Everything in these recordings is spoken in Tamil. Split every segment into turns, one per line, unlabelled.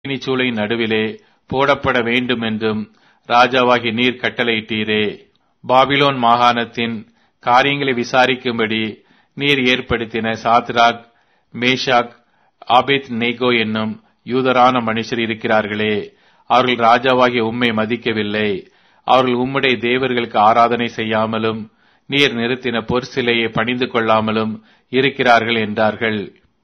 அக்கினிச்சூளையின் நடுவிலே போடப்பட வேண்டும் என்றும் ராஜாவாகி நீர் கட்டளையிட்டீரே பாபிலோன் மாகாணத்தின் காரியங்களை விசாரிக்கும்படி நீர் ஏற்படுத்தின சாத்ராக் மேஷாக் ஆபேத் நேகோ என்னும் யூதரான மனுஷர் இருக்கிறார்களே அவர்கள் ராஜாவாகிய உம்மை மதிக்கவில்லை அவர்கள் உம்முடைய தேவர்களுக்கு ஆராதனை செய்யாமலும் நீர் நிறுத்தின பொற்சிலையை பணிந்து கொள்ளாமலும் இருக்கிறார்கள் என்றார்கள்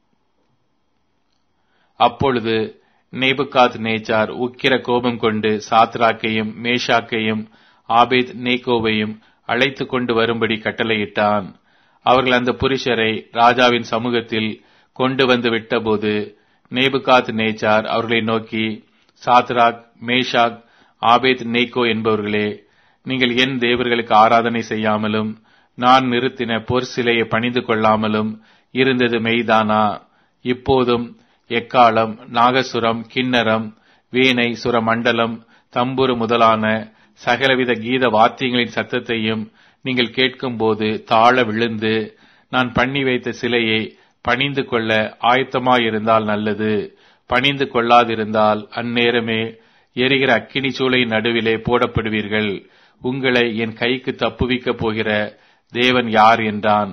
அப்பொழுது நேபுகாத் நேச்சார் உக்கிர கோபம் கொண்டு சாத்ராக்கையும் மேஷாக்கையும் ஆபேத் நேகோவையும் அழைத்து கொண்டு வரும்படி கட்டளையிட்டான் அவர்கள் அந்த புருஷரை ராஜாவின் சமூகத்தில் கொண்டு வந்து விட்டபோது நேபுகாத் நேச்சார் அவர்களை நோக்கி சாத்ராக் மேஷாக் ஆபேத் நேகோ என்பவர்களே நீங்கள் என் தேவர்களுக்கு ஆராதனை செய்யாமலும் நான் நிறுத்தின பொற் சிலையை பணிந்து கொள்ளாமலும் இருந்தது மெய்தானா இப்போதும் எக்காலம் நாகசுரம் கிண்ணரம் வீணை சுரமண்டலம் தம்புரு முதலான சகலவித கீத வாத்தியங்களின் சத்தத்தையும் நீங்கள் கேட்கும்போது தாழ விழுந்து நான் பண்ணி வைத்த சிலையை பணிந்து கொள்ள ஆயத்தமாயிருந்தால் நல்லது பணிந்து கொள்ளாதிருந்தால் அந்நேரமே எரிகிற அக்கினி சூளையின் நடுவிலே போடப்படுவீர்கள் உங்களை என் கைக்கு தப்புவிக்கப் போகிற தேவன் யார் என்றான்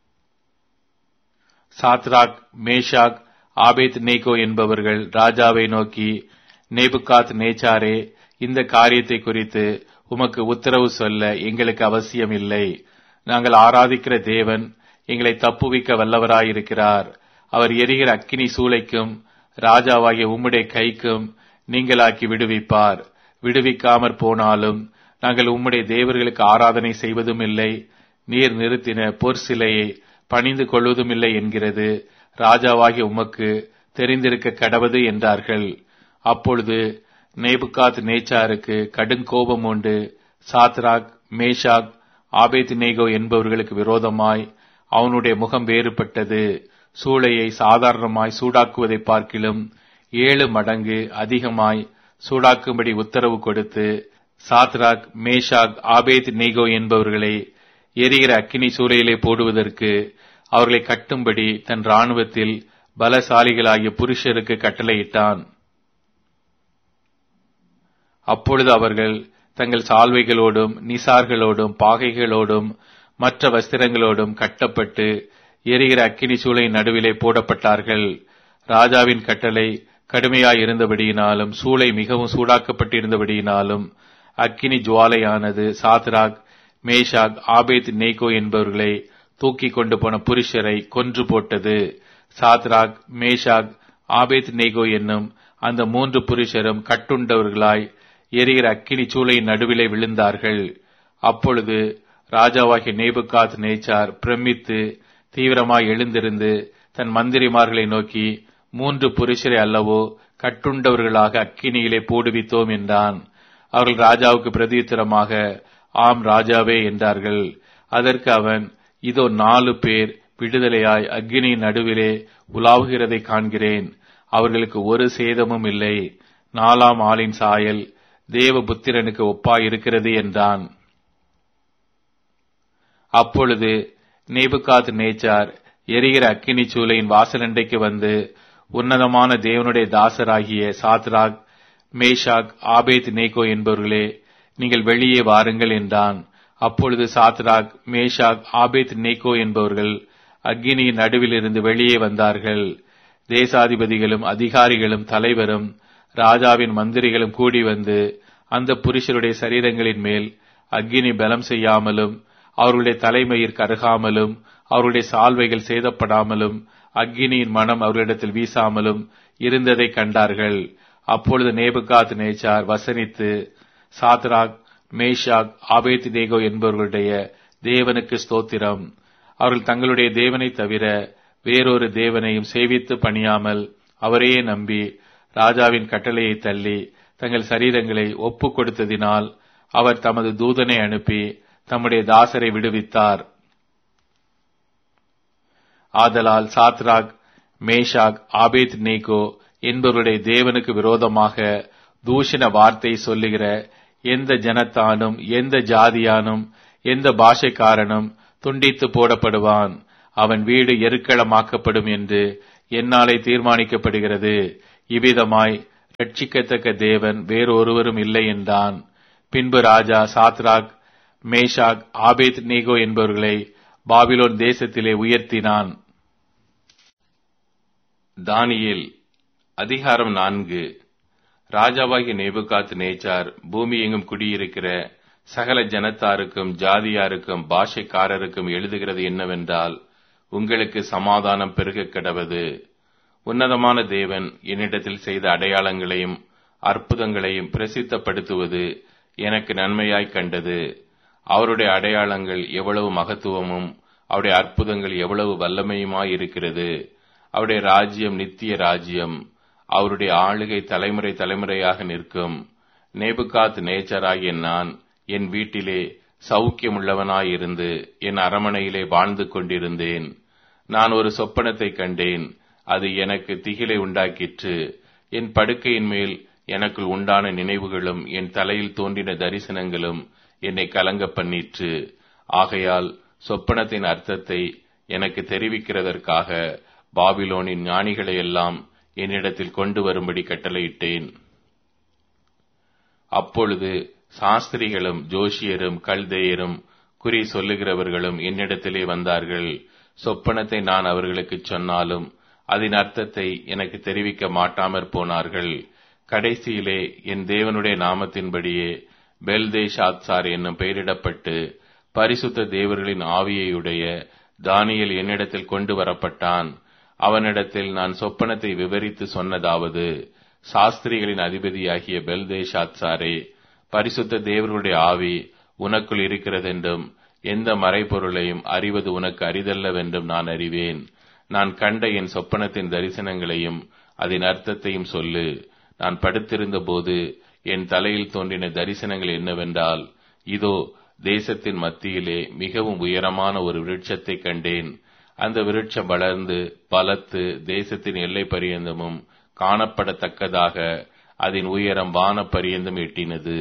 சாத்ராக் மேஷாக் ஆபேத் நேகோ என்பவர்கள் ராஜாவை நோக்கி நேபுகாத் நேச்சாரே இந்த காரியத்தை குறித்து உமக்கு உத்தரவு சொல்ல எங்களுக்கு அவசியம் இல்லை நாங்கள் ஆராதிக்கிற தேவன் எங்களை தப்புவிக்க வல்லவராயிருக்கிறார் அவர் எரிகிற அக்கினி சூளைக்கும் ராஜாவாகிய உம்முடைய கைக்கும் நீங்களாக்கி விடுவிப்பார் விடுவிக்காமற் போனாலும் நாங்கள் உம்முடைய தேவர்களுக்கு ஆராதனை செய்வதும் இல்லை நீர் நிறுத்தின பொற் சிலையை பணிந்து கொள்வதும் இல்லை என்கிறது ராஜாவாகிய உமக்கு தெரிந்திருக்க கடவது என்றார்கள் அப்பொழுது நேபுகாத் நேச்சாருக்கு கடுங்கோபம் உண்டு சாத்ராக் மேஷாக் ஆபேத் நேகோ என்பவர்களுக்கு விரோதமாய் அவனுடைய முகம் வேறுபட்டது சூளையை சாதாரணமாய் சூடாக்குவதை பார்க்கிலும் ஏழு மடங்கு அதிகமாய் சூடாக்கும்படி உத்தரவு கொடுத்து சாத்ராக் மேஷாக் ஆபேத் நேகோ என்பவர்களை எரிகிற அக்கினி சூளையிலே போடுவதற்கு அவர்களை கட்டும்படி தன் ராணுவத்தில் பலசாலிகளாகிய புருஷருக்கு கட்டளையிட்டான் அப்பொழுது அவர்கள் தங்கள் சால்வைகளோடும் நிசார்களோடும் பாகைகளோடும் மற்ற வஸ்திரங்களோடும் கட்டப்பட்டு எரிகிற அக்கினி சூளை நடுவிலே போடப்பட்டார்கள் ராஜாவின் கட்டளை கடுமையாய் இருந்தபடியினாலும் சூளை மிகவும் சூடாக்கப்பட்டிருந்தபடியினாலும் அக்கினி ஜுவாலையானது சாத்ராக் மேஷாக் ஆபேத் நேகோ என்பவர்களை தூக்கி கொண்டு போன புருஷரை கொன்று போட்டது சாத்ராக் மேஷாக் ஆபேத் நேகோ என்னும் அந்த மூன்று புருஷரும் கட்டுண்டவர்களாய் எரிகிற அக்கினி சூளையின் நடுவிலே விழுந்தார்கள் அப்பொழுது ராஜாவாகிய நேபுகாத் நேச்சார் பிரமித்து தீவிரமாய் எழுந்திருந்து தன் மந்திரிமார்களை நோக்கி மூன்று புருஷரை அல்லவோ கட்டுண்டவர்களாக அக்கினியிலே போடுவித்தோம் என்றான் அவர்கள் ராஜாவுக்கு பிரதியுத்தரமாக ஆம் ராஜாவே என்றார்கள் அதற்கு அவன் இதோ நாலு பேர் விடுதலையாய் அக்னியின் நடுவிலே உலாவுகிறதை காண்கிறேன் அவர்களுக்கு ஒரு சேதமும் இல்லை நாலாம் ஆளின் சாயல் தேவபுத்திரனுக்கு ஒப்பாய் இருக்கிறது என்றான் அப்பொழுது நேபுகாத் நேச்சார் எரிகிற அக்கினி சூளையின் வாசலண்டைக்கு வந்து உன்னதமான தேவனுடைய தாசராகிய சாத்ராக் மேஷாக் ஆபேத் நேகோ என்பவர்களே நீங்கள் வெளியே வாருங்கள் என்றான் அப்பொழுது சாத்ராக் மேஷாக் ஆபேத் நேகோ என்பவர்கள் அக்னியின் நடுவில் இருந்து வெளியே வந்தார்கள் தேசாதிபதிகளும் அதிகாரிகளும் தலைவரும் ராஜாவின் மந்திரிகளும் கூடி வந்து அந்த புருஷருடைய சரீரங்களின் மேல் அக்னி பலம் செய்யாமலும் அவர்களுடைய தலைமயிர் கருகாமலும் அவருடைய சால்வைகள் சேதப்படாமலும் அக்னியின் மனம் அவர்களிடத்தில் வீசாமலும் இருந்ததை கண்டார்கள் அப்பொழுது நேபுகாத் நேச்சார் வசனித்து சாத்ராக் மேஷாக் ஆபேத் தேகோ என்பவர்களுடைய தேவனுக்கு ஸ்தோத்திரம் அவர்கள் தங்களுடைய தேவனை தவிர வேறொரு தேவனையும் சேவித்து பணியாமல் அவரையே நம்பி ராஜாவின் கட்டளையை தள்ளி தங்கள் சரீரங்களை ஒப்பு கொடுத்ததினால் அவர் தமது தூதனை அனுப்பி தம்முடைய தாசரை விடுவித்தார் ஆதலால் சாத்ராக் மேஷாக் ஆபேத் நேகோ என்பவருடைய தேவனுக்கு விரோதமாக தூஷண வார்த்தை சொல்லுகிற எந்த ஜனத்தானும் எந்த ஜாதியானும் எந்த பாஷைக்காரனும் துண்டித்து போடப்படுவான் அவன் வீடு எருக்களமாக்கப்படும் என்று என்னாலே தீர்மானிக்கப்படுகிறது இவ்விதமாய் ரட்சிக்கத்தக்க தேவன் வேறொருவரும் இல்லை என்றான் பின்பு ராஜா சாத்ராக் மேஷாக் ஆபேத் நேகோ என்பவர்களை பாபிலோன் தேசத்திலே உயர்த்தினான்
தானியேல் அதிகாரம் நான்கு ராஜாவாகிய நேபுகாத் நேச்சார் பூமி எங்கும் குடியிருக்கிற சகல ஜனத்தாருக்கும் ஜாதியாருக்கும் பாஷைக்காரருக்கும் எழுதுகிறது என்னவென்றால் உங்களுக்கு சமாதானம் பெருகக் கிடவது உன்னதமான தேவன் என்னிடத்தில் செய்த அடையாளங்களையும் அற்புதங்களையும் பிரசித்தப்படுத்துவது எனக்கு நன்மையாய் கண்டது அவருடைய அடையாளங்கள் எவ்வளவு மகத்துவமும் அவருடைய அற்புதங்கள் எவ்வளவு வல்லமையுமாய் இருக்கிறது அவருடைய ராஜ்யம் நித்திய ராஜ்யம் அவருடைய ஆளுகை தலைமுறை தலைமுறையாக நிற்கும் நேபுகாத் நேச்சராகிய நான் என் வீட்டிலே சௌக்கியமுள்ளவனாயிருந்து என் அரமனையிலே வாழ்ந்து கொண்டிருந்தேன் நான் ஒரு சொப்பனத்தை கண்டேன் அது எனக்கு திகிலை உண்டாக்கிற்று என் படுக்கையின் மேல் எனக்குள் உண்டான நினைவுகளும் என் தலையில் தோன்றின தரிசனங்களும் என்னை கலங்க பண்ணிற்று ஆகையால் சொப்பனத்தின் அர்த்தத்தை எனக்கு தெரிவிக்கிறதற்காக பாபிலோனின் ஞானிகளை எல்லாம் என்னிடத்தில் கொண்டு வரும்படி கட்டளையிட்டேன் அப்பொழுது சாஸ்திரிகளும் ஜோஷியரும் கல்தேயரும் குறி சொல்லுகிறவர்களும் என்னிடத்திலே வந்தார்கள் சொப்பனத்தை நான் அவர்களுக்கு சொன்னாலும் அதன் அர்த்தத்தை எனக்கு தெரிவிக்க மாட்டாமற் போனார்கள் கடைசியிலே என் தேவனுடைய நாமத்தின்படியே பெல்தேஷாத்சார் என்னும் பெயரிடப்பட்டு பரிசுத்த தேவர்களின் ஆவியையுடைய தானியல் என்னிடத்தில் கொண்டு வரப்பட்டான் அவனிடத்தில் நான் சொப்பனத்தை விவரித்து சொன்னதாவது சாஸ்திரிகளின் அதிபதியாகிய பெல்தேஷாத்சாரே பரிசுத்த தேவர்களுடைய ஆவி உனக்குள் இருக்கிறதென்றும் எந்த மறைபொருளையும் அறிவது உனக்கு அரிதல்லவென்றும் நான் அறிவேன் நான் கண்ட என் சொப்பனத்தின் தரிசனங்களையும் அதன் அர்த்தத்தையும் சொல்லு நான் படுத்திருந்த போது என் தலையில் தோன்றின தரிசனங்கள் என்னவென்றால் இதோ தேசத்தின் மத்தியிலே மிகவும் உயரமான ஒரு விருட்சத்தை கண்டேன் அந்த விருட்சம் வளர்ந்து பலத்து தேசத்தின் எல்லை பரியந்தமும் காணப்படத்தக்கதாக அதன் உயரம் வான பரியந்தம் எட்டினது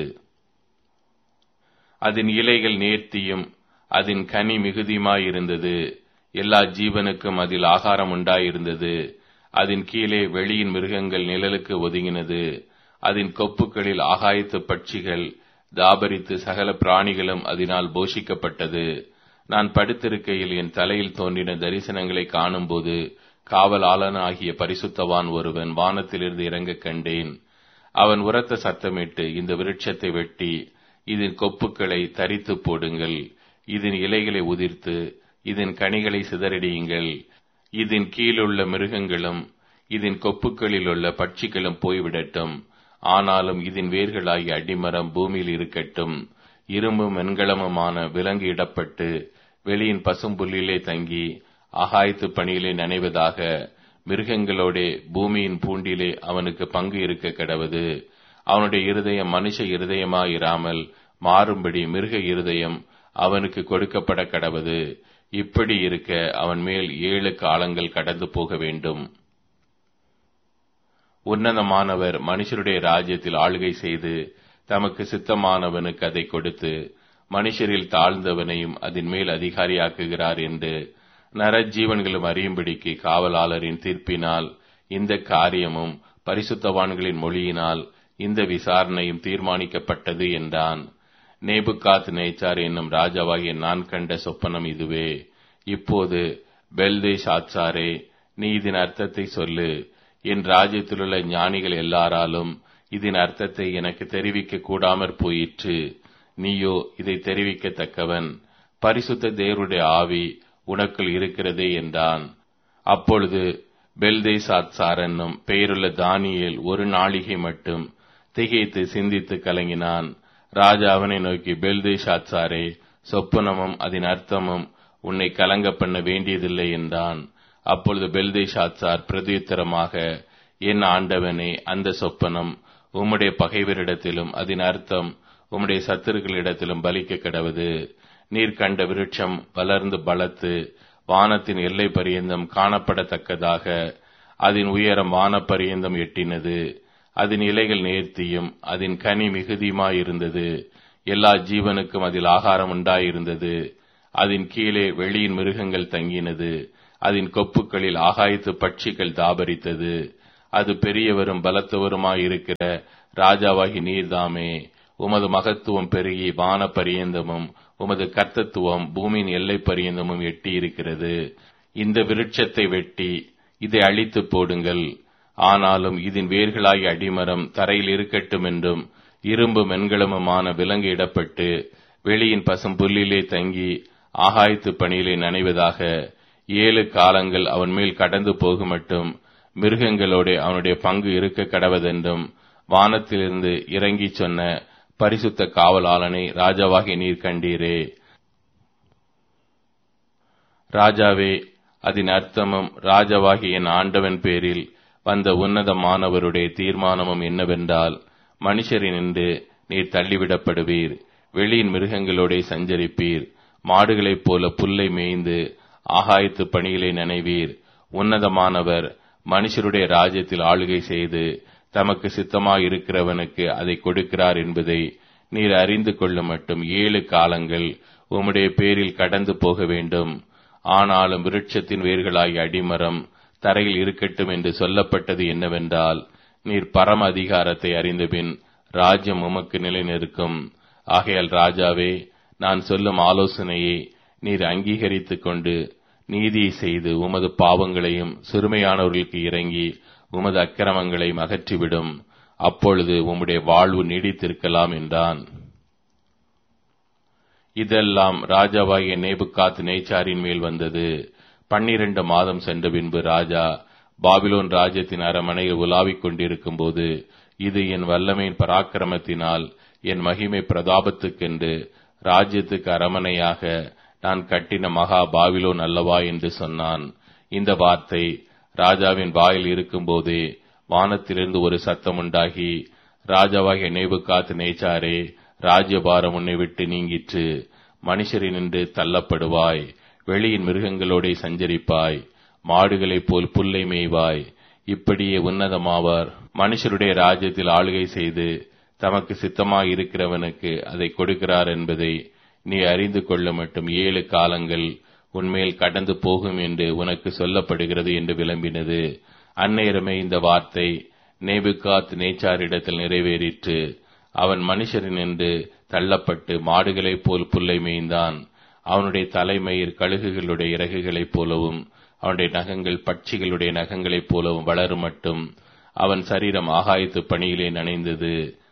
அதன் இலைகள் நேர்த்தியும் அதன் கனி மிகுதியுமாயிருந்தது எல்லா ஜீவனுக்கும் அதில் ஆகாரம் உண்டாயிருந்தது அதன் கீழே வெளியின் மிருகங்கள் நிழலுக்கு ஒதுங்கினது அதன் கொப்புகளில் ஆகாயத்து பட்சிகள் தாபரித்து சகல பிராணிகளும் அதனால் போஷிக்கப்பட்டது நான் படுத்திருக்கையில் என் தலையில் தோன்றின தரிசனங்களை காணும்போது காவலாளனாகிய பரிசுத்தவான் ஒருவன் வானத்திலிருந்து இறங்க கண்டேன் அவன் உரத்த சத்தமிட்டு இந்த விருட்சத்தை வெட்டி இதன் கொப்புக்களை தரித்து போடுங்கள் இதன் இலைகளை உதிர்த்து இதன் கனிகளை சிதறடியுங்கள் இதன் கீழுள்ள மிருகங்களும் இதன் கொப்புக்களில் உள்ள பட்சிகளும் போய்விடட்டும் ஆனாலும் இதன் வேர்களாகிய அடிமரம் பூமியில் இருக்கட்டும் இரும்பும் வெண்கலமுமான விலங்கு இடப்பட்டு வெளியின் பசும்புல்லிலே தங்கி ஆகாயத்து பணியிலே நனைவதாக மிருகங்களோடே பூமியின் பூண்டிலே அவனுக்கு பங்கு இருக்க கிடவது அவனுடைய இருதயம் மனுஷ இருதயமாயிராமல் மாறும்படி மிருக இருதயம் அவனுக்கு கொடுக்கப்பட கடவது இப்படி இருக்க அவன் மேல் ஏழு காலங்கள் கடந்து போக வேண்டும் உன்னதமானவர் மனுஷருடைய ராஜ்யத்தில் ஆளுகை செய்து தமக்கு சித்தமானவனுக்கு அதை கொடுத்து மனுஷரில் தாழ்ந்தவனையும் அதன் மேல் அதிகாரியாக்குகிறார் என்று நரஜீவன்களும் அறியும்படிக்கு காவலாளரின் தீர்ப்பினால் இந்த காரியமும் பரிசுத்தவான்களின் மொழியினால் இந்த விசாரணையும் தீர்மானிக்கப்பட்டது என்றான் நேபுகாத் நேச்சார் என்னும் ராஜாவாகிய நான் கண்ட சொப்பனம் இதுவே இப்போது பெல்தேஷ் ஆச்சாரே நீ இதன் அர்த்தத்தை சொல்லு என் ராஜ்யத்திலுள்ள ஞானிகள் எல்லாராலும் இதன் அர்த்தத்தை எனக்கு தெரிவிக்க கூடாமற் போயிற்று நீயோ இதை தெரிவிக்கத்தக்கவன் பரிசுத்த தேவருடைய ஆவி உனக்குள் இருக்கிறதே என்றான் அப்பொழுது பெல்தேசாத்சார் என்னும் பெயருள்ள தானியேல் ஒரு நாளிகை மட்டும் திகைத்து சிந்தித்து கலங்கினான் ராஜா அவனை நோக்கி பெல்தேஷாத்சாரே சொப்பனமும் அதன் அர்த்தமும் உன்னை கலங்க பண்ண வேண்டியதில்லை என்றான் அப்பொழுது பெல்தேஷாத்சார் பிரதியுத்தரமாக என் ஆண்டவனே அந்த சொப்பனம் உம்முடைய பகைவரிடத்திலும் அதன் அர்த்தம் உம்முடைய சத்துருக்களிடத்திலும் பலிக்க கிடவது நீர் கண்ட விருட்சம் வளர்ந்து பலத்து வானத்தின் எல்லை பரியந்தம் காணப்படத்தக்கதாக அதன் உயரம் வான பரியந்தம் எட்டினது அதன் இலைகள் நேர்த்தியும் அதன் கனி மிகுதியுமாயிருந்தது எல்லா ஜீவனுக்கும் அதில் ஆகாரம் உண்டாயிருந்தது அதன் கீழே வெளியின் மிருகங்கள் தங்கினது அதன் கொப்புகளில் ஆகாயத்து பட்சிகள் தாபரித்தது அது பெரியவரும் பலத்தவருமாயிருக்கிற ராஜாவாகி நீர்தாமே உமது மகத்துவம் பெருகி வான பரியந்தமும் உமது கர்த்தத்துவம் பூமியின் எல்லை பரியந்தமும் எட்டி இருக்கிறது இந்த விருட்சத்தை வெட்டி இதை அழித்து போடுங்கள் ஆனாலும் இதன் வேர்களாகிய அடிமரம் தரையில் இருக்கட்டும் என்றும் இரும்பு மென்கலமுமான விலங்கு இடப்பட்டு வெளியின் பசும் புல்லிலே தங்கி ஆகாயத்து பணியிலே நனைவதாக ஏழு காலங்கள் அவன் மேல் கடந்து போகுமட்டும் மிருகங்களோட அவனுடைய பங்கு இருக்க கடவதென்றும் வானத்திலிருந்து இறங்கி சொன்ன பரிசுத்த காவலாளனை ராஜாவாகி நீர் கண்டீரே ராஜாவே அதன் அர்த்தமும் ராஜாவாகி என் ஆண்டவன் பேரில் வந்த உன்னதமானவருடைய தீர்மானமும் என்னவென்றால் மனுஷரினின்று நீர் தள்ளிவிடப்படுவீர் வெளியின் மிருகங்களோட சஞ்சரிப்பீர் மாடுகளைப் போல புல்லை மேய்ந்து ஆகாயத்து பணிகளை நினைவீர் உன்னதமானவர் மனுஷருடைய ராஜ்யத்தில் ஆளுகை செய்து தமக்கு சித்தமாயிருக்கிறவனுக்கு அதை கொடுக்கிறார் என்பதை நீர் அறிந்து கொள்ள மட்டும் ஏழு காலங்கள் உம்முடைய பேரில் கடந்து போக வேண்டும் ஆனாலும் விருட்சத்தின் வேர்களாகிய அடிமரம் தரையில் இருக்கட்டும் என்று சொல்லப்பட்டது என்னவென்றால் நீர் பரம அதிகாரத்தை அறிந்தபின் ராஜ்யம் உமக்கு நிலைநிற்கும் ஆகையால் ராஜாவே நான் சொல்லும் ஆலோசனையை நீர் அங்கீகரித்துக் கொண்டு நீதியை செய்து உமது பாவங்களையும் சிறுமையானவர்களுக்கு இறங்கி உமது அக்கிரமங்களை அகற்றிவிடும் அப்பொழுது உம்முடைய வாழ்வு நீடித்திருக்கலாம் என்றான் இதெல்லாம் ராஜாவாகிய நேபுகாத் நேச்சாரின் மேல் வந்தது பன்னிரண்டு மாதம் சென்ற பின்பு ராஜா பாபிலோன் ராஜ்யத்தின் அரமனையில் உலாவிக் கொண்டிருக்கும் போது இது என் வல்லமையின் பராக்கிரமத்தினால் என் மகிமை பிரதாபத்துக்கென்று ராஜ்யத்துக்கு அரமனையாக நான் கட்டின மகா பாபிலோன் அல்லவா என்று சொன்னான் இந்த வார்த்தை ராஜாவின் வாயில் இருக்கும்போதே வானத்திலிருந்து ஒரு சத்தம் உண்டாகி ராஜாவாகிய நேபுகாத் நேச்சாரே ராஜ்யபாரம் உன்னை விட்டு நீங்கிற்று மனுஷரினின்று தள்ளப்படுவாய் வெளியின் மிருகங்களோட சஞ்சரிப்பாய் மாடுகளைப் போல் புல்லை மேய்வாய் இப்படியே உன்னதமாவார் மனுஷருடைய ராஜ்யத்தில் ஆளுகை செய்து தமக்கு சித்தமாய் இருக்கிறவனுக்கு அதை கொடுக்கிறார் என்பதை நீ அறிந்து கொள்ள மட்டும் ஏழு காலங்கள் உன்மேல் கடந்து போகும் என்று உனக்கு சொல்லப்படுகிறது என்று விளம்பினது அந்நேரமே இந்த வார்த்தை நேபுகாத் நேச்சாரிடத்தில் நிறைவேறிற்று அவன் மனுஷரின் என்று தள்ளப்பட்டு மாடுகளைப் போல் புல்லை மேய்ந்தான் அவனுடைய தலைமயிர் கழுகுகளுடைய இறகுகளைப் போலவும் அவனுடைய நகங்கள் பட்சிகளுடைய நகங்களைப் போலவும் வளரும் மட்டும் அவன் சரீரம் ஆகாயத்து பணியிலே நனைந்தது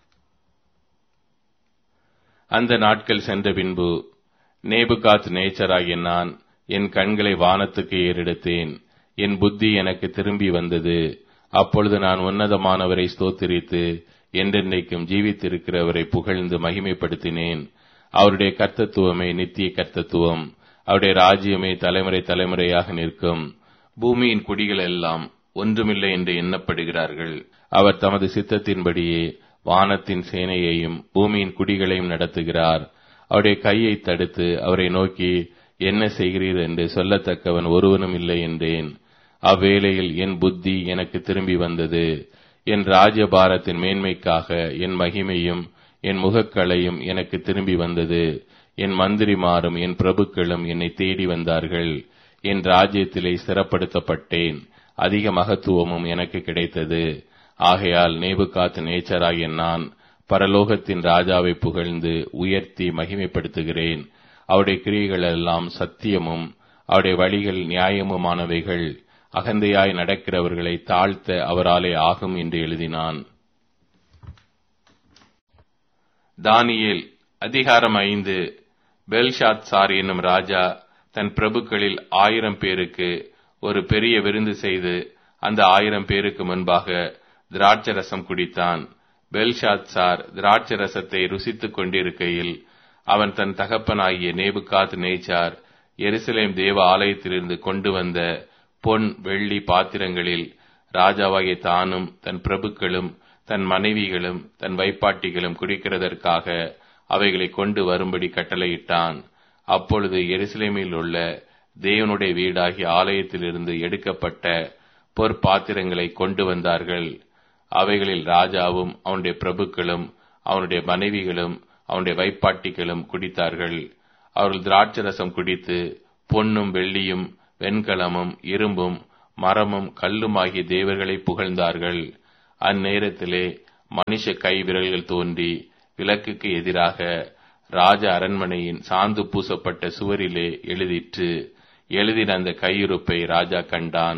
அந்த நாட்கள் சென்ற பின்பு நேபுகாத் நேச்சராகிய நான் என் கண்களை வானத்துக்கு ஏறெடுத்தேன் என் புத்தி எனக்கு திரும்பி வந்தது அப்பொழுது நான் உன்னதமானவரை ஸ்தோத்திரித்து என்றென்றைக்கும் ஜீவித்திருக்கிறவரை புகழ்ந்து மகிமைப்படுத்தினேன் அவருடைய கர்த்தத்துவமே நித்திய கர்த்தத்துவம் அவருடைய ராஜ்யமே தலைமுறை தலைமுறையாக நிற்கும் பூமியின் குடிகள் எல்லாம் ஒன்றுமில்லை என்று எண்ணப்படுகிறார்கள் அவர் தமது சித்தத்தின்படியே வானத்தின் சேனையையும் பூமியின் குடிகளையும் நடத்துகிறார் அவருடைய கையை தடுத்து அவரை நோக்கி என்ன செய்கிறீர் என்று சொல்லத்தக்கவன் ஒருவனும் இல்லை என்றேன் அவ்வேளையில் என் புத்தி எனக்கு திரும்பி வந்தது என் ராஜ்யபாரத்தின் மேன்மைக்காக என் மகிமையும் என் முகக்களையும் எனக்கு திரும்பி வந்தது என் மந்திரிமாரும் என் பிரபுக்களும் என்னை தேடி வந்தார்கள் என் ராஜ்யத்திலே ஸ்திரப்படுத்தப்பட்டேன் அதிக மகத்துவமும் எனக்கு கிடைத்தது ஆகையால் நேபுகாத் நேச்சராகிய நான் பரலோகத்தின் ராஜாவை புகழ்ந்து உயர்த்தி மகிமைப்படுத்துகிறேன் அவருடைய கிரியைகள் எல்லாம் சத்தியமும் அவருடைய வழிகள் நியாயமுமானவைகள் அகந்தையாய் நடக்கிறவர்களை தாழ்த்த அவராலே ஆகும் என்று எழுதினான் தானியேல் அதிகாரம் ஐந்து பெல்ஷாத் சார் என்னும் ராஜா தன் பிரபுக்களில் ஆயிரம் பேருக்கு ஒரு பெரிய விருந்து செய்து அந்த ஆயிரம் பேருக்கு முன்பாக திராட்சரசம் குடித்தான் பெல்ஷாத் சார் திராட்சரசத்தை ருசித்துக் கொண்டிருக்கையில் அவன் தன் தகப்பனாகிய நேபுகாத் நேச்சார் எருசலேம் தேவ ஆலயத்திலிருந்து கொண்டு வந்த பொன் வெள்ளி பாத்திரங்களில் ராஜாவாகிய தானும் தன் பிரபுக்களும் தன் மனைவிகளும் தன் வைப்பாட்டிகளும் குடிக்கிறதற்காக அவைகளை கொண்டு வரும்படி கட்டளையிட்டான் அப்பொழுது எருசலேமில் உள்ள தேவனுடைய வீடாகிய ஆலயத்திலிருந்து எடுக்கப்பட்ட பொற்பாத்திரங்களை கொண்டு வந்தார்கள் அவைகளில் ராஜாவும் அவனுடைய பிரபுக்களும் அவனுடைய மனைவிகளும் அவனுடைய வைப்பாட்டிகளும் குடித்தார்கள் அவர்கள் திராட்சரசம் குடித்து பொன்னும் வெள்ளியும் வெண்கலமும் இரும்பும் மரமும் கல்லுமாகிய தேவர்களை புகழ்ந்தார்கள் அந்நேரத்திலே மனுஷ கை விரல்கள் தோன்றி விளக்குக்கு எதிராக ராஜ அரண்மனையின் சாந்து பூசப்பட்ட சுவரிலே எழுதிற்று எழுதின அந்த கையிருப்பை ராஜா கண்டான்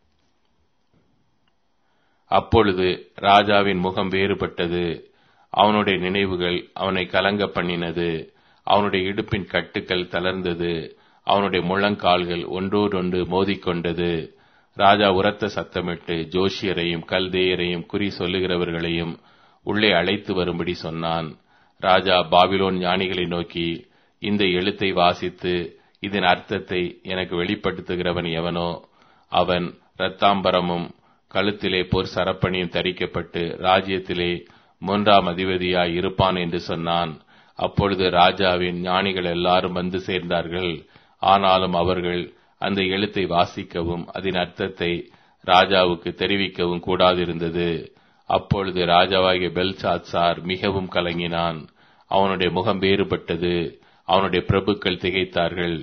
அப்பொழுது ராஜாவின் முகம் வேறுபட்டது அவனுடைய நினைவுகள் அவனை கலங்க பண்ணினது அவனுடைய இடுப்பின் கட்டுக்கள் தளர்ந்தது அவனுடைய முழங்கால்கள் ஒன்றோடொன்று மோதிக்கொண்டது ராஜா உரத்த சத்தமிட்டு ஜோஷியரையும் கல்தேயரையும் குறி சொல்லுகிறவர்களையும் உள்ளே அழைத்து வரும்படி சொன்னான் ராஜா பாபிலோன் ஞானிகளை நோக்கி இந்த எழுத்தை வாசித்து இதன் அர்த்தத்தை எனக்கு வெளிப்படுத்துகிறவன் எவனோ அவன் இரத்தாம்பரமும் கழுத்திலே பொற் சரப்பணியும் தரிக்கப்பட்டு ராஜ்யத்திலே மூன்றாம் அதிபதியாய் இருப்பான் என்று சொன்னான் அப்பொழுது ராஜாவின் ஞானிகள் எல்லாரும் வந்து சேர்ந்தார்கள் ஆனாலும் அவர்கள் அந்த எழுத்தை வாசிக்கவும் அதன் அர்த்தத்தை ராஜாவுக்கு தெரிவிக்கவும் கூடாதிருந்தது அப்பொழுது ராஜாவாகிய பெல்சாத்சார் மிகவும் கலங்கினான் அவனுடைய முகம் வேறுபட்டது அவனுடைய பிரபுக்கள் திகைத்தார்கள்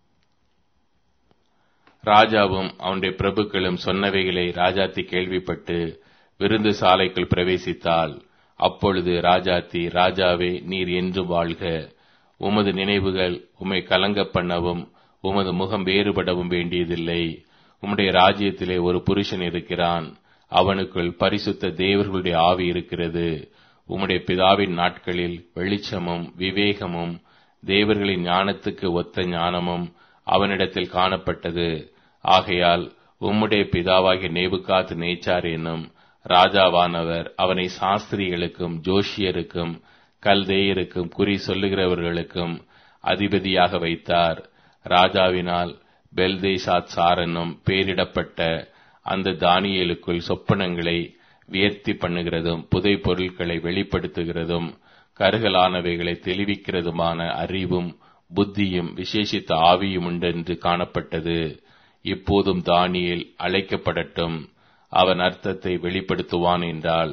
ராஜாவும் அவனுடைய பிரபுக்களும் சொன்னவைகளை ராஜாத்தி கேள்விப்பட்டு விருந்து சாலைக்குள் பிரவேசித்தாள் அப்பொழுது ராஜாத்தி ராஜாவே நீர் என்று வாழ்க உமது நினைவுகள் உம்மை கலங்க பண்ணவும் உமது முகம் வேறுபடவும் வேண்டியதில்லை உம்முடைய ராஜ்யத்திலே ஒரு புருஷன் இருக்கிறான் அவனுக்குள் பரிசுத்த தேவர்களுடைய ஆவி இருக்கிறது உம்முடைய பிதாவின் நாட்களில் வெளிச்சமும் விவேகமும் தேவர்களின் ஞானத்துக்கு ஒத்த ஞானமும் அவனிடத்தில் காணப்பட்டது ஆகையால் உம்முடைய பிதாவாகிய நேபுகாத் நேச்சார் என்னும் ராஜாவானவர் அவனை சாஸ்திரிகளுக்கும் ஜோஷியருக்கும் கல்தேயருக்கும் குறி சொல்லுகிறவர்களுக்கும் அதிபதியாக வைத்தார் ராஜாவினால் பெல்தேசாத் சார் என்னும் பெயரிடப்பட்ட அந்த தானியலுக்குள் சொப்பனங்களை வியர்த்தி பண்ணுகிறதும் புதை பொருட்களை வெளிப்படுத்துகிறதும் கருகலானவைகளை தெளிவிக்கிறதுமான அறிவும் புத்தியும் விசேஷித்த ஆவியும் உண்டென்று காணப்பட்டது இப்போதும் தானியல் அழைக்கப்படட்டும் அவன் அர்த்தத்தை வெளிப்படுத்துவான் என்றால்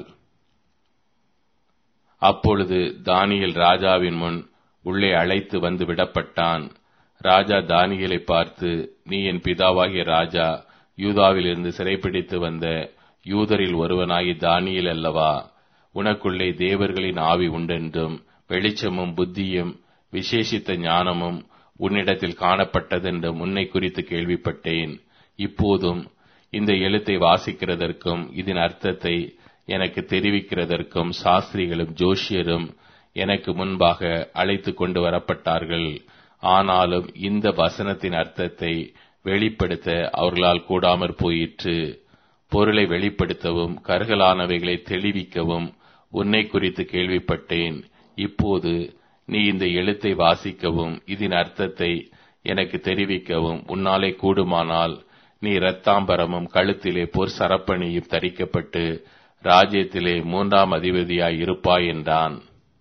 அப்பொழுது தானியல் ராஜாவின் முன் உள்ளே அழைத்து வந்து விடப்பட்டான் ராஜா தானியலை பார்த்து நீ என் பிதாவாகிய ராஜா யூதாவிலிருந்து சிறைப்பிடித்து வந்த யூதரில் ஒருவனாகி தானியல் அல்லவா உனக்குள்ளே தேவர்களின் ஆவி உண்டென்றும் வெளிச்சமும் புத்தியும் விசேஷித்த ஞானமும் உன்னிடத்தில் காணப்பட்டதென்றும் உன்னை குறித்து கேள்விப்பட்டேன் இப்போதும் இந்த எழுத்தை வாசிக்கிறதற்கும் இதன் அர்த்தத்தை எனக்கு தெரிவிக்கிறதற்கும் சாஸ்திரிகளும் ஜோஷியரும் எனக்கு முன்பாக அழைத்து கொண்டு வரப்பட்டார்கள் ஆனாலும் இந்த வசனத்தின் அர்த்தத்தை வெளிப்படுத்த அவர்களால் கூடாமற் போயிற்று பொருளை வெளிப்படுத்தவும் கருகலானவைகளை தெளிவிக்கவும் உன்னை குறித்து கேள்விப்பட்டேன் இப்போது நீ இந்த எழுத்தை வாசிக்கவும் இதன் அர்த்தத்தை எனக்கு தெரிவிக்கவும் உன்னாலே கூடுமானால் நீ இரத்தாம்பரமும் கழுத்திலே பொற் சரப்பணியும் தரிக்கப்பட்டு ராஜ்யத்திலே மூன்றாம் அதிபதியாய் இருப்பாய் என்றான்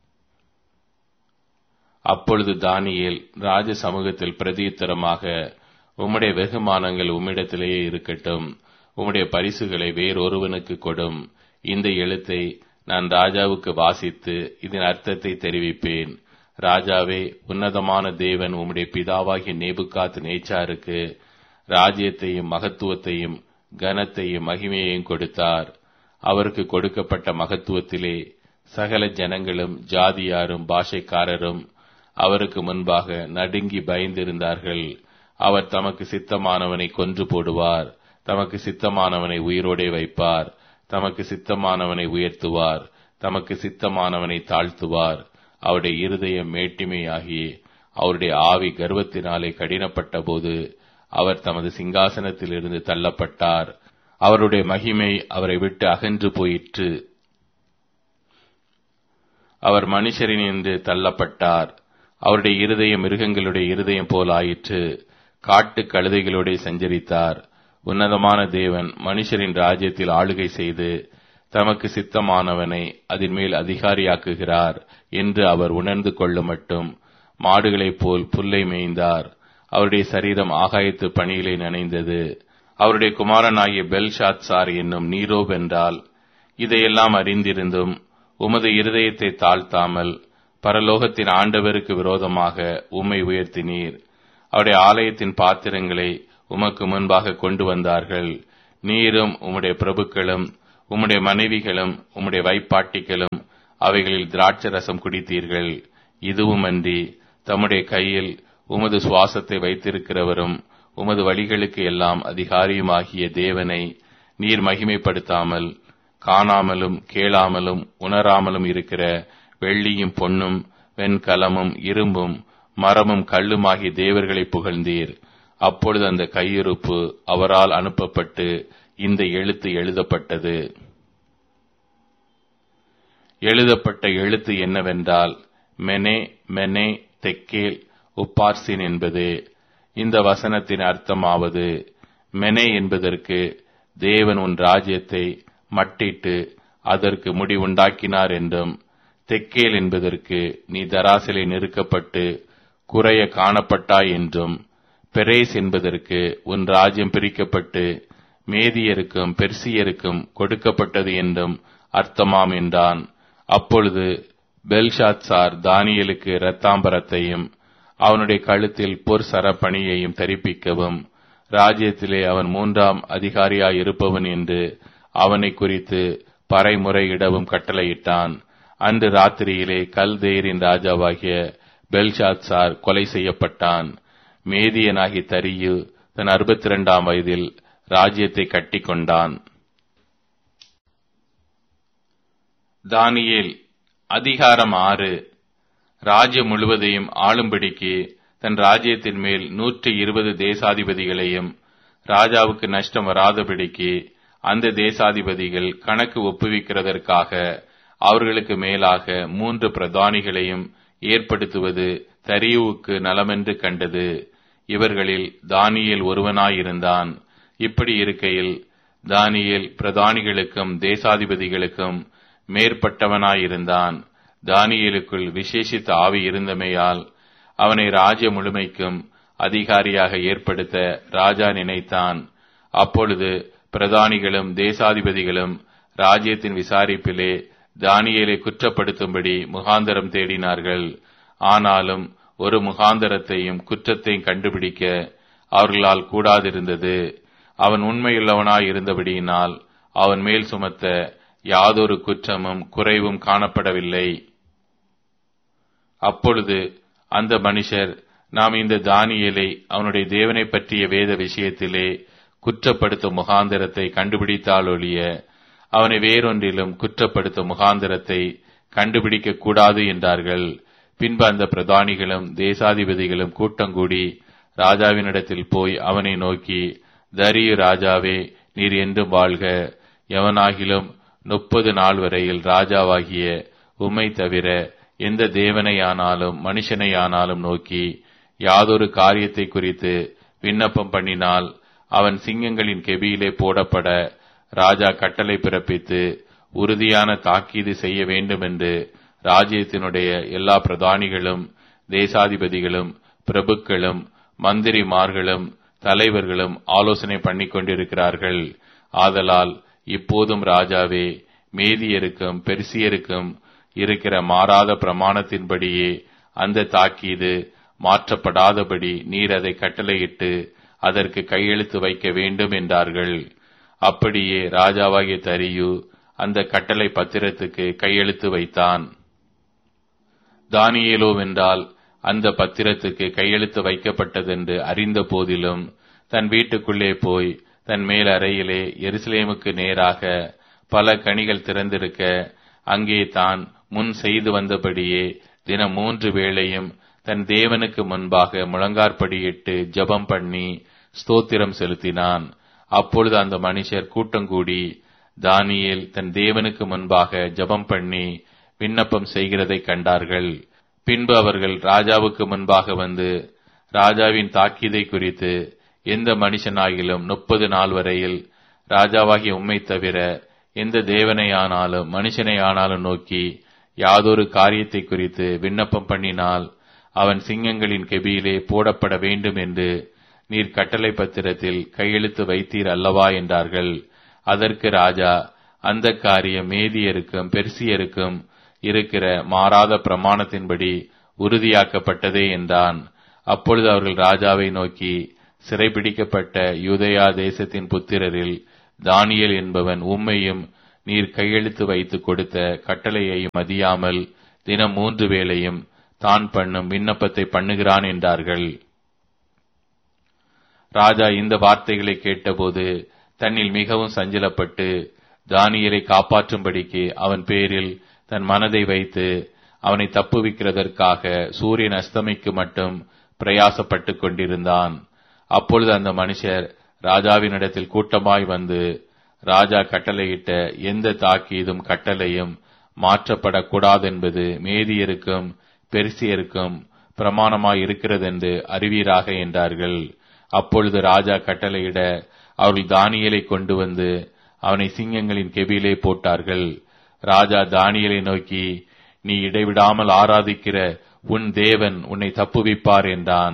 அப்பொழுது தானியேல் ராஜ சமூகத்தில் பிரதியுத்தரமாக உம்முடைய வெகுமானங்கள் உம்மிடத்திலேயே இருக்கட்டும் உம்முடைய பரிசுகளை வேறொருவனுக்கு கொடும் இந்த எழுத்தை நான் ராஜாவுக்கு வாசித்து இதன் அர்த்தத்தை தெரிவிப்பேன் ராஜாவே உன்னதமான தேவன் உம்முடைய பிதாவாகிய நேபுகாத் நேச்சாருக்கு ராஜ்யத்தையும் மகத்துவத்தையும் கனத்தையும் மகிமையையும் கொடுத்தார் அவருக்கு கொடுக்கப்பட்ட மகத்துவத்திலே சகல ஜனங்களும் ஜாதியாரும் பாஷைக்காரரும் அவருக்கு முன்பாக நடுங்கி பயந்திருந்தார்கள் அவர் தமக்கு சித்தமானவனை கொன்று போடுவார் தமக்கு சித்தமானவனை உயிரோடே வைப்பார் தமக்கு சித்தமானவனை உயர்த்துவார் தமக்கு சித்தமானவனை தாழ்த்துவார் அவருடைய இருதயம் மேட்டிமையாகி அவருடைய ஆவி கர்வத்தினாலே கடினப்பட்ட போது அவர் தமது சிங்காசனத்திலிருந்து தள்ளப்பட்டார் அவருடைய மகிமை அவரை விட்டு அகன்று போயிற்று அவர் மனுஷரின் என்று தள்ளப்பட்டார் அவருடைய இருதயம் மிருகங்களுடைய இருதயம் போல் ஆயிற்று காட்டு கழுதைகளோட சஞ்சரித்தார் உன்னதமான தேவன் மனுஷரின் ராஜ்யத்தில் ஆளுகை செய்து தமக்கு சித்தமானவனை அதன் மேல் அதிகாரியாக்குகிறார் என்று அவர் உணர்ந்து கொள்ள மட்டும் மாடுகளைப் போல் புல்லை மேய்ந்தார் அவருடைய சரீரம் ஆகாயத்து பணியிலே நனைந்தது அவருடைய குமாரனாகிய பெல்ஷாத் சார் என்னும் நீரோ வென்றால் இதையெல்லாம் அறிந்திருந்தும் உமது இருதயத்தை தாழ்த்தாமல் பரலோகத்தின் ஆண்டவருக்கு விரோதமாக உம்மை உயர்த்தினீர் அவருடைய ஆலயத்தின் பாத்திரங்களை உமக்கு முன்பாக கொண்டு வந்தார்கள் நீரும் உம்முடைய பிரபுக்களும் உம்முடைய மனைவிகளும் உம்முடைய வைப்பாட்டிகளும் அவைகளில் திராட்சரசம் குடித்தீர்கள் இதுவுமன்றி தம்முடைய கையில் உமது சுவாசத்தை வைத்திருக்கிறவரும் உமது வழிகளுக்கு எல்லாம் அதிகாரியுமாகிய தேவனை நீர் மகிமைப்படுத்தாமல் காணாமலும் கேளாமலும் உணராமலும் இருக்கிற வெள்ளியும் பொன்னும் வெண்கலமும் இரும்பும் மரமும் கல்லுமாகிய தேவர்களை புகழ்ந்தீர் அப்பொழுது அந்த கையிருப்பு அவரால் அனுப்பப்பட்டு இந்த எழுத்து எழுதப்பட்டது எழுதப்பட்ட எழுத்து என்னவென்றால் மெனே மெனே தெக்கேல் உப்பார்சின் என்பது இந்த வசனத்தின் அர்த்தமாவது மெனே என்பதற்கு தேவன் உன் ராஜ்யத்தை மட்டிட்டு அதற்கு முடிவுண்டாக்கினார் என்றும் தெக்கேல் என்பதற்கு நீ தராசிலே நெருக்கப்பட்டு குறைய காணப்பட்டாய் என்றும் பெரேஸ் என்பதற்கு உன் ராஜ்யம் பிரிக்கப்பட்டு மேதியருக்கும் பெர்சியருக்கும் கொடுக்கப்பட்டது என்றும் அர்த்தமாம் என்றான் அப்பொழுது பெல்ஷாத்சார் தானியலுக்கு இரத்தாம்பரத்தையும் அவனுடைய கழுத்தில் பொற் சரப்பணியையும் தரிப்பிக்கவும் ராஜ்யத்திலே அவன் மூன்றாம் அதிகாரியாய் இருப்பவன் என்று அவனை குறித்து பறைமுறையிடவும் கட்டளையிட்டான் அன்று ராத்திரியிலே கல்தேரின் ராஜாவாகிய பெல்ஷாத்சார் கொலை செய்யப்பட்டான் மேதியனாகி தரியு தன் அறுபத்தி இரண்டாம் வயதில் ராஜ்யத்தை கட்டிக்கொண்டான் தானியேல் அதிகாரம் ஆறு ராஜ்யம் முழுவதையும் ஆளும்படிக்கு தன் ராஜ்யத்தின் மேல் நூற்றி இருபது தேசாதிபதிகளையும் ராஜாவுக்கு நஷ்டம் வராதபடிக்கு அந்த தேசாதிபதிகள் கணக்கு ஒப்புவிக்கிறதற்காக அவர்களுக்கு மேலாக மூன்று பிரதானிகளையும் ஏற்படுத்துவது தரியுவுக்கு நலமென்று கண்டது இவர்களில் தானியேல் ஒருவனாயிருந்தான் இப்படி இருக்கையில் தானியேல் பிரதானிகளுக்கும் தேசாதிபதிகளுக்கும் மேற்பட்டவனாயிருந்தான் தானியேலுக்குள் விசேஷித்த ஆவி இருந்தமையால் அவனை ராஜ்ய முழுமைக்கும் அதிகாரியாக ஏற்படுத்த ராஜா நினைத்தான் அப்பொழுது பிரதானிகளும் தேசாதிபதிகளும் ராஜ்யத்தின் விசாரிப்பிலே தானியேலை குற்றப்படுத்தும்படி முகாந்தரம் தேடினார்கள் ஆனாலும் ஒரு முகாந்தரத்தையும் குற்றத்தையும் கண்டுபிடிக்க அவர்களால் கூடாதிருந்தது அவன் உண்மையுள்ளவனாய் இருந்தபடியினால் அவன் மேல் சுமத்த யாதொரு குற்றமும் குறைவும் காணப்படவில்லை அப்பொழுது அந்த மனுஷர் நாம் இந்த தானியலை அவனுடைய தேவனை பற்றிய வேத விஷயத்திலே குற்றப்படுத்தும் முகாந்திரத்தை கண்டுபிடித்தாலொழிய அவனை வேறொன்றிலும் குற்றப்படுத்தும் முகாந்திரத்தை கண்டுபிடிக்க கூடாது என்றார்கள் பின்பு அந்த பிரதானிகளும் தேசாதிபதிகளும் கூட்டங்கூடி ராஜாவினிடத்தில் போய் அவனை நோக்கி தரியு ராஜாவே நீர் என்றும் வாழ்க எவனாகிலும் முப்பது நாள் வரையில் ராஜாவாகிய உம்மை தவிர எந்த தேவனையானாலும் மனுஷனையானாலும் நோக்கி யாதொரு காரியத்தை குறித்து விண்ணப்பம் பண்ணினால் அவன் சிங்கங்களின் கெபியிலே போடப்பட ராஜா கட்டளை பிறப்பித்து உறுதியான தாக்கீது செய்ய வேண்டும் என்று ராஜ்யத்தினுடைய எல்லா பிரதானிகளும் தேசாதிபதிகளும் பிரபுக்களும் மந்திரிமார்களும் தலைவர்களும் ஆலோசனை பண்ணிக் கொண்டிருக்கிறார்கள் ஆதலால் இப்போதும் ராஜாவே மேதியருக்கும் பெருசியருக்கும் இருக்கிற மாறாத பிரமாணத்தின்படியே அந்த தாக்கீது மாற்றப்படாதபடி நீர் அதை கட்டளையிட்டு அதற்கு கையெழுத்து வைக்க வேண்டும் என்றார்கள் அப்படியே ராஜாவாகிய தரியு அந்த கட்டளை பத்திரத்துக்கு கையெழுத்து வைத்தான் தானியேலோ வென்றால் அந்த பத்திரத்துக்கு கையெழுத்து வைக்கப்பட்டதென்று அறிந்த போதிலும் தன் வீட்டுக்குள்ளே போய் தன் மேல் அறையிலே எருசலேமுக்கு நேராக பல கனிகள் திறந்திருக்க அங்கே தான் முன் செய்து வந்தபடியே தினம் மூன்று வேளையும் தன் தேவனுக்கு முன்பாக முழங்கார்படியிட்டு ஜெபம் பண்ணி ஸ்தோத்திரம் செலுத்தினான் அப்பொழுது அந்த மனுஷர் கூட்டங்கூடி தானியேல் தன் தேவனுக்கு முன்பாக ஜெபம் பண்ணி விண்ணப்பம் செய்கிறதை கண்டார்கள் பின்பு அவர்கள் ராஜாவுக்கு முன்பாக வந்து ராஜாவின் தாக்கீதை குறித்து எந்த மனுஷனாகிலும் முப்பது நாள் வரையில் ராஜாவாகிய உம்மை தவிர எந்த தேவனையானாலும் மனுஷனையானாலும் நோக்கி யாதொரு காரியத்தை குறித்து விண்ணப்பம் பண்ணினால் அவன் சிங்கங்களின் கெபியிலே போடப்பட வேண்டும் என்று நீர் கட்டளை பத்திரத்தில் கையெழுத்து வைத்தீர் அல்லவா என்றார்கள் அதற்கு ராஜா அந்த காரியம் மேதியருக்கும் பெர்சியருக்கும் இருக்கிற மாறாத பிரமாணத்தின்படி உறுதியாக்கப்பட்டதே என்றான் அப்பொழுது அவர்கள் ராஜாவை நோக்கி சிறைபிடிக்கப்பட்ட யூதயா தேசத்தின் புத்திரரில் தானியேல் என்பவன் உம்மையும் நீர் கையெழுத்து வைத்து கொடுத்த கட்டளையையும் மதியாமல் தினம் மூன்று வேளையும் தான் பண்ணும் விண்ணப்பத்தை பண்ணுகிறான் என்றார்கள் ராஜா இந்த வார்த்தைகளை கேட்டபோது தன்னில் மிகவும் சஞ்சலப்பட்டு தானியலை காப்பாற்றும்படிக்கு அவன் பேரில் தன் மனதை வைத்து அவனை தப்புவிக்கிறதற்காக சூரியன் அஸ்தமிக்கு மட்டும் பிரயாசப்பட்டுக் கொண்டிருந்தான் அப்பொழுது அந்த மனுஷர் ராஜாவினிடத்தில் கூட்டமாய் வந்து ராஜா கட்டளையிட்ட எந்த தாக்கீதும் கட்டளையும் மாற்றப்படக்கூடாதென்பது மேதியருக்கும் பெருசியருக்கும் பிரமாணமாய் இருக்கிறதென்று அறிவீராக என்றார்கள் அப்பொழுது ராஜா கட்டளையிட அவர்கள் தானியலை கொண்டு வந்து அவனை சிங்கங்களின் கெபியிலே போட்டார்கள் ராஜா தானியலை நோக்கி நீ இடைவிடாமல் ஆராதிக்கிற உன் தேவன் உன்னை தப்புவிப்பார் என்றான்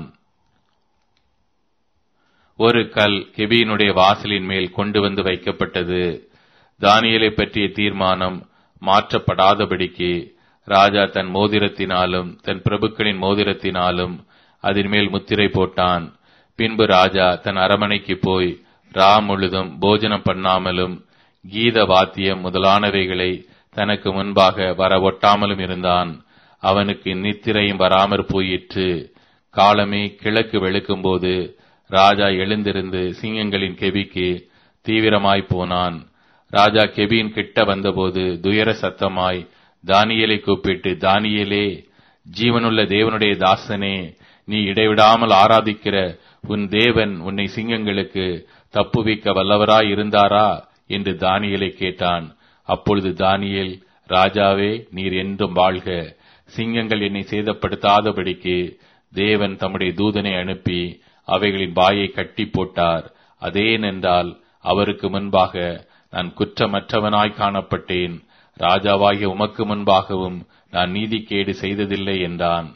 ஒரு கல் கெபியினுடைய வாசலின் மேல் கொண்டு வந்து வைக்கப்பட்டது தானியலை பற்றிய தீர்மானம் மாற்றப்படாதபடிக்கு ராஜா தன் மோதிரத்தினாலும் தன் பிரபுக்களின் மோதிரத்தினாலும் அதன் மேல் முத்திரை போட்டான் பின்பு ராஜா தன் அரமனைக்கு போய் ரா முழுதும் போஜனம் பண்ணாமலும் கீத வாத்தியம் முதலானவைகளை தனக்கு முன்பாக வர ஒட்டாமலும் இருந்தான் அவனுக்கு நித்திரையும் வராமற் போயிற்று காலமே கிழக்கு வெளுக்கும்போது ராஜா எழுந்திருந்து சிங்கங்களின் கெபிக்கு தீவிரமாய் போனான் ராஜா கெபியின் கிட்ட வந்தபோது துயர சத்தமாய் தானியலை கூப்பிட்டு தானியலே ஜீவனுள்ள தேவனுடைய தாசனே நீ இடைவிடாமல் ஆராதிக்கிற உன் தேவன் உன்னை சிங்கங்களுக்கு தப்புவிக்க வல்லவராய் இருந்தாரா என்று தானியலை கேட்டான் அப்பொழுது தானியேல் ராஜாவே நீர் என்றும் வாழ்க சிங்கங்கள் என்னை சேதப்படுத்தாதபடிக்கு தேவன் தம்முடைய தூதனை அனுப்பி அவைகளின் வாயை கட்டி போட்டார் அதேனென்றால் அவருக்கு முன்பாக நான் குற்றமற்றவனாய் காணப்பட்டேன் ராஜாவாகிய உமக்கு முன்பாகவும் நான் நீதிக்கேடு செய்ததில்லை என்றான்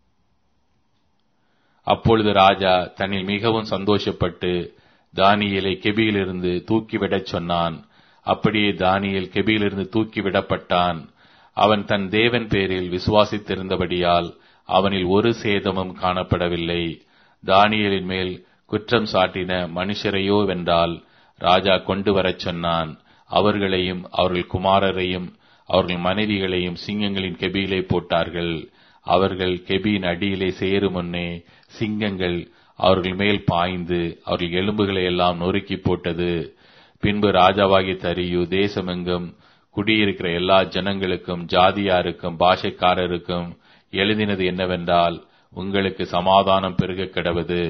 அப்பொழுது ராஜா தன்னில் மிகவும் சந்தோஷப்பட்டு தானியலை கெபியிலிருந்து தூக்கிவிடச் சொன்னான் அப்படியே தானியல் கெபியிலிருந்து தூக்கிவிடப்பட்டான் அவன் தன் தேவன் பேரில் விசுவாசித்திருந்தபடியால் அவனில் ஒரு சேதமும் காணப்படவில்லை தானியலின் மேல் குற்றம் சாட்டின மனுஷரையோ வென்றால் ராஜா கொண்டு வரச் சொன்னான் அவர்களையும் அவர்கள் குமாரரையும் அவர்கள் மனைவிகளையும் சிங்கங்களின் கெபியிலே போட்டார்கள் அவர்கள் கெபியின் அடியிலே சேரும் முன்னே சிங்கங்கள் அவர்கள் மேல் பாய்ந்து அவர்கள் எலும்புகளை எல்லாம் நொறுக்கி போட்டது பின்பு ராஜாவாகி தரியு தேசமெங்கும் குடியிருக்கிற எல்லா ஜனங்களுக்கும் ஜாதியாருக்கும் பாஷைக்காரருக்கும் எழுதினது என்னவென்றால் உங்களுக்கு சமாதானம் பெருக கிடவது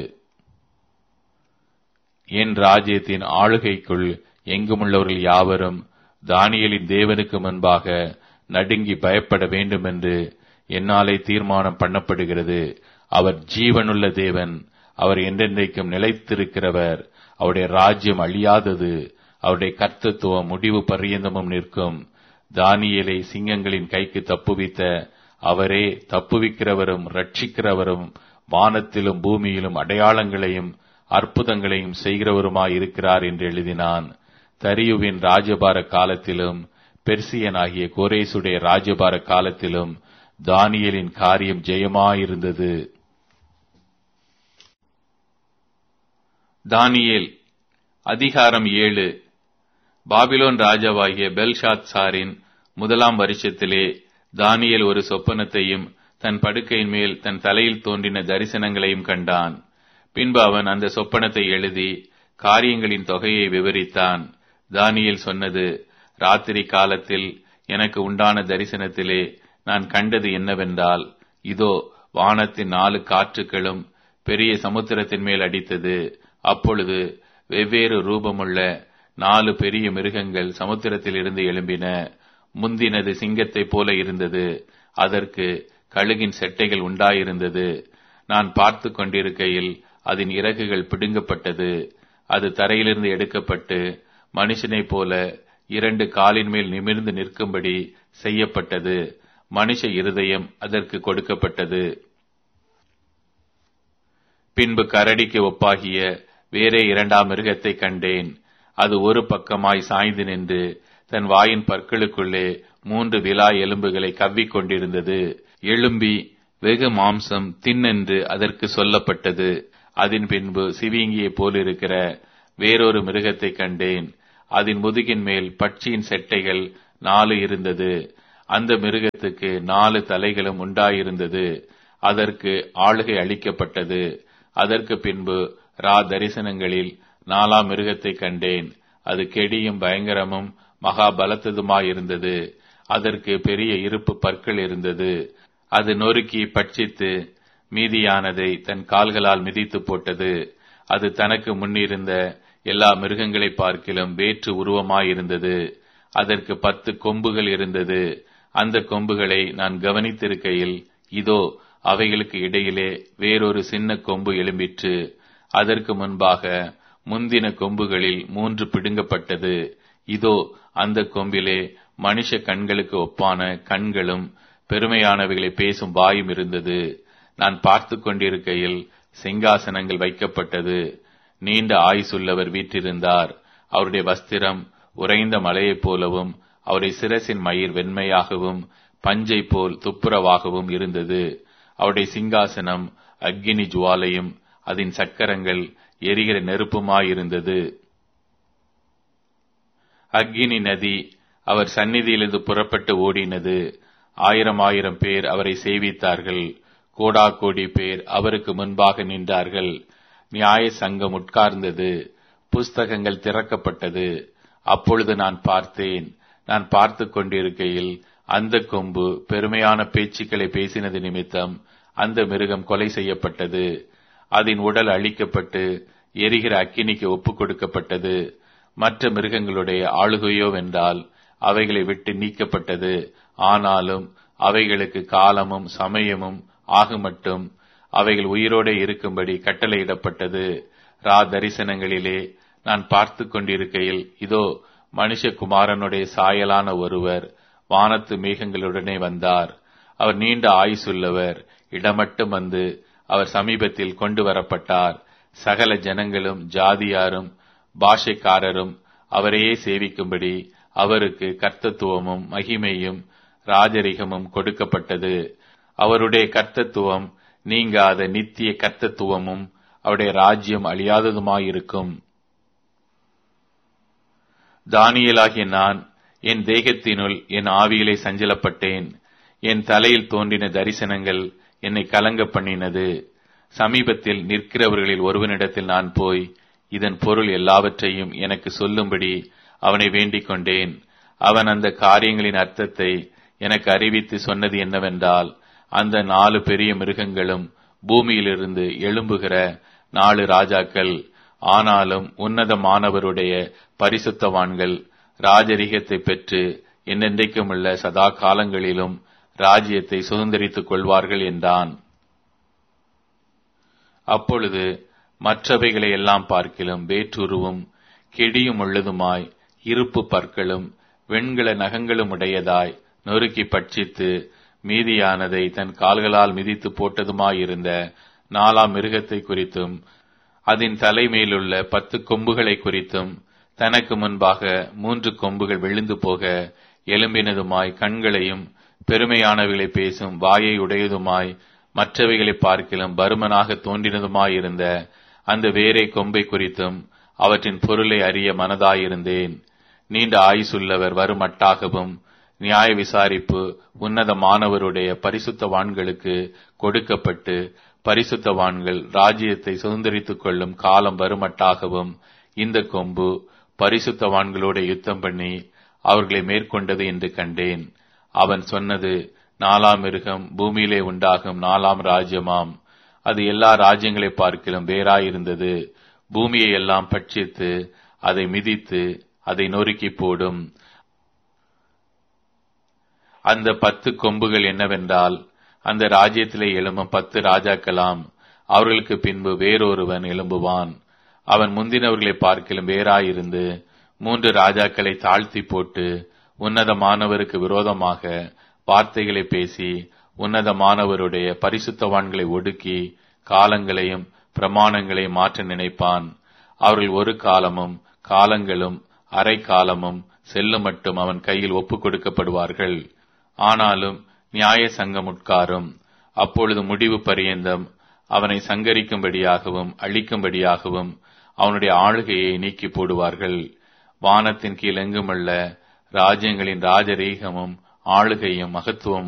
என் ராஜ்யத்தின் ஆளுகைக்குள் எங்குமுள்ளவர்கள் யாவரும் தானியலின் தேவனுக்கு முன்பாக நடுங்கி பயப்பட வேண்டும் என்று என்னாலே தீர்மானம் பண்ணப்படுகிறது அவர் ஜீவனுள்ள தேவன் அவர் என்றென்றைக்கும் நிலைத்திருக்கிறவர் அவருடைய ராஜ்யம் அழியாதது அவருடைய கர்த்தத்துவம் முடிவு பரியந்தமும் நிற்கும் தானியலை சிங்கங்களின் கைக்கு தப்புவித்த அவரே தப்புவிக்கிறவரும் ரட்சிக்கிறவரும் வானத்திலும் பூமியிலும் அடையாளங்களையும் அற்புதங்களையும் செய்கிறவருமாய் இருக்கிறார் என்று எழுதினான் தரியுவின் ராஜபார காலத்திலும் பெர்சியனாகிய கோரேசுடைய ராஜபார காலத்திலும் தானியலின் காரியம் ஜெயமாயிருந்தது தானியேல் அதிகாரம் ஏழு பாபிலோன் ராஜாவாகிய பெல்ஷாத் சாரின் முதலாம் வருஷத்திலே தானியேல் ஒரு சொப்பனத்தையும் தன் படுக்கையின் மேல் தன் தலையில் தோன்றின தரிசனங்களையும் கண்டான் பின்பு அவன் அந்த சொப்பனத்தை எழுதி காரியங்களின் தொகையை விவரித்தான் தானியேல் சொன்னது ராத்திரி காலத்தில் எனக்கு உண்டான தரிசனத்திலே நான் கண்டது என்னவென்றால் இதோ வானத்தின் நாலு காற்றுகளும் பெரிய சமுத்திரத்தின் மேல் அடித்தது அப்பொழுது வெவ்வேறு ரூபமுள்ள நாலு பெரிய மிருகங்கள் சமுத்திரத்தில் இருந்து எழும்பின முந்தினது சிங்கத்தைப் போல இருந்தது அதற்கு கழுகின் செட்டைகள் உண்டாயிருந்தது நான் பார்த்து கொண்டிருக்கையில் அதன் இறகுகள் பிடுங்கப்பட்டது அது தரையிலிருந்து எடுக்கப்பட்டு மனுஷனைப் போல இரண்டு காலின் மேல் நிமிர்ந்து நிற்கும்படி செய்யப்பட்டது மனுஷ இருதயம் அதற்கு கொடுக்கப்பட்டது பின்பு கரடிக்கு ஒப்பாகிய வேறே இரண்டாம் மிருகத்தை கண்டேன் அது ஒரு பக்கமாய் சாய்ந்து நின்று தன் வாயின் பற்களுக்குள்ளே மூன்று விலா எலும்புகளை கவ்விக் கொண்டிருந்தது எழும்பி வெகு மாம்சம் தின்னென்று அதற்கு சொல்லப்பட்டது அதன் பின்பு சிவிங்கியை போலிருக்கிற வேறொரு மிருகத்தை கண்டேன் அதன் முதுகின் மேல் பட்சியின் செட்டைகள் நாலு இருந்தது அந்த மிருகத்துக்கு நாலு தலைகளும் உண்டாயிருந்தது அதற்கு ஆளுகை அளிக்கப்பட்டது அதற்கு பின்பு ரா தரிசனங்களில் நாலாம் மிருகத்தை கண்டேன் அது கெடியும் பயங்கரமும் மகா பலத்ததுமாயிருந்தது அதற்கு பெரிய இருப்பு பற்கள் இருந்தது அது நொறுக்கி பட்சித்து மீதியானதை தன் கால்களால் மிதித்து போட்டது அது தனக்கு முன்னிருந்த எல்லா மிருகங்களை பார்க்கிலும் வேற்று உருவமாயிருந்தது அதற்கு பத்து கொம்புகள் இருந்தது அந்த கொம்புகளை நான் கவனித்திருக்கையில் இதோ அவைகளுக்கு இடையிலே வேறொரு சின்ன கொம்பு எழும்பிற்று அதற்கு முன்பாக முந்தின கொம்புகளில் மூன்று பிடுங்கப்பட்டது இதோ அந்த கொம்பிலே மனுஷ கண்களுக்கு ஒப்பான கண்களும் பெருமையானவைகளை பேசும் வாயும் இருந்தது நான் பார்த்து கொண்டிருக்கையில் சிங்காசனங்கள் வைக்கப்பட்டது நீண்ட ஆயுசுள்ளவர் வீற்றிருந்தார் அவருடைய வஸ்திரம் உறைந்த மலையைப் போலவும் அவருடைய சிரசின் மயிர் வெண்மையாகவும் பஞ்சை போல் துப்புரவாகவும் இருந்தது அவருடைய சிங்காசனம் அக்கினி ஜுவாலையும் அதன் சக்கரங்கள் எரிகிற நெருப்புமாயிருந்தது அக்கினி நதி அவர் சந்நிதியிலிருந்து புறப்பட்டு ஓடினது ஆயிரம் ஆயிரம் பேர் அவரை சேவித்தார்கள் கோடா கோடி பேர் அவருக்கு முன்பாக நின்றார்கள் நியாய சங்கம் உட்கார்ந்தது புஸ்தகங்கள் திறக்கப்பட்டது அப்பொழுது நான் பார்த்தேன் நான் பார்த்து கொண்டிருக்கையில் அந்த கொம்பு பெருமையான பேச்சுக்களை பேசினது நிமித்தம் அந்த மிருகம் கொலை செய்யப்பட்டது அதன் உடல் அழிக்கப்பட்டு எரிகிற அக்கினிக்கு ஒப்புக் கொடுக்கப்பட்டது மற்ற மிருகங்களுடைய ஆளுகையோ வென்றால் அவைகளை விட்டு நீக்கப்பட்டது ஆனாலும் அவைகளுக்கு காலமும் சமயமும் ஆகுமட்டும் அவைகள் உயிரோடு இருக்கும்படி கட்டளையிடப்பட்டது ரா தரிசனங்களிலே நான் பார்த்து கொண்டிருக்கையில் இதோ மனுஷகுமாரனுடைய சாயலான ஒருவர் வானத்து மேகங்களுடனே வந்தார் அவர் நீண்ட ஆயுசுள்ளவர் இடமட்டும் வந்து அவர் சமீபத்தில் கொண்டு வரப்பட்டார் சகல ஜனங்களும் ஜாதியாரும் பாஷைக்காரரும் அவரையே சேவிக்கும்படி அவருக்கு கர்த்தத்துவமும் மகிமையும் ராஜரிகமும் கொடுக்கப்பட்டது அவருடைய கர்த்தத்துவம் நீங்காத நித்திய கர்த்தத்துவமும் அவருடைய ராஜ்யம் அழியாததுமாயிருக்கும் தானியலாகிய நான் என் தேகத்தினுள் என் ஆவியிலே சஞ்சலப்பட்டேன் என் தலையில் தோன்றின தரிசனங்கள் என்னை கலங்க பண்ணினது சமீபத்தில் நிற்கிறவர்களில் ஒருவனிடத்தில் நான் போய் இதன் பொருள் எல்லாவற்றையும் எனக்கு சொல்லும்படி அவனை வேண்டிக் கொண்டேன் அவன் அந்த காரியங்களின் அர்த்தத்தை எனக்கு அறிவித்து சொன்னது என்னவென்றால் அந்த நாலு பெரிய மிருகங்களும் பூமியிலிருந்து எழும்புகிற நாலு ராஜாக்கள் ஆனாலும் உன்னதமானவருடைய பரிசுத்தவான்கள் ராஜரிகத்தை பெற்று என்னென்றைக்கும் உள்ள சதா காலங்களிலும் ராஜ்யத்தை சுதந்திரித்துக் கொள்வார்கள் என்றான் அப்பொழுது மற்றவைகளை எல்லாம் பார்க்கிலும் வேற்றுருவும் கெடியும் உள்ளதுமாய் இருப்பு பற்களும் வெண்கல நகங்களும் உடையதாய் நொறுக்கி பட்சித்து மீதியானதை தன் கால்களால் மிதித்து போட்டதுமாயிருந்த நாலாம் மிருகத்தை குறித்தும் அதன் தலைமையிலுள்ள பத்து கொம்புகளை குறித்தும் தனக்கு முன்பாக மூன்று கொம்புகள் விழுந்து போக எலும்பினதுமாய் கண்களையும் பெருமையானவைகளை பேசும் வாயை உடையதுமாய் மற்றவைகளை பார்க்கிலும் பருமனாக தோன்றினதுமாயிருந்த அந்த வேரை கொம்பை குறித்தும் அவற்றின் பொருளை அறிய மனதாயிருந்தேன் நீண்ட ஆயுசுள்ளவர் வருமட்டாகவும் நியாய விசாரிப்பு உன்னதமானவருடைய பரிசுத்தவான்களுக்கு கொடுக்கப்பட்டு பரிசுத்தவான்கள் ராஜ்யத்தை சுதந்திரித்துக் கொள்ளும் காலம் வருமட்டாகவும் இந்த கொம்பு பரிசுத்தவான்களோட யுத்தம் பண்ணி அவர்களை மேற்கொண்டது என்று கண்டேன் அவன் சொன்னது நாலாம் மிருகம் பூமியிலே உண்டாகும் நாலாம் ராஜ்யமாம் அது எல்லா ராஜ்யங்களை பார்க்கிலும் வேறாயிருந்தது பூமியை எல்லாம் பட்சித்து அதை மிதித்து அதை நொறுக்கி போடும் அந்த பத்து கொம்புகள் என்னவென்றால் அந்த ராஜ்யத்திலே எழும்பும் பத்து ராஜாக்களாம் அவர்களுக்கு பின்பு வேறொருவன் எழும்புவான் அவன் முந்தினவர்களை பார்க்கிலும் வேறாயிருந்து மூன்று ராஜாக்களை தாழ்த்தி போட்டு உன்னதமானவருக்கு விரோதமாக வார்த்தைகளை பேசி உன்னதமானவருடைய பரிசுத்தவான்களை ஒடுக்கி காலங்களையும் பிரமாணங்களை மாற்ற நினைப்பான் அவர்கள் ஒரு காலமும் காலங்களும் அரை காலமும் செல்லும் மட்டும் அவன் கையில் ஒப்புக் கொடுக்கப்படுவார்கள் ஆனாலும் நியாய சங்கம் உட்காரும் அப்பொழுது முடிவு பரியந்தம் அவனை சங்கரிக்கும்படியாகவும் அழிக்கும்படியாகவும் அவனுடைய ஆளுகையை நீக்கி போடுவார்கள்
வானத்தின் கீழ் எங்குமல்ல ராஜ்யங்களின் ராஜரீகமும் ஆளுகையும் மகத்துவம்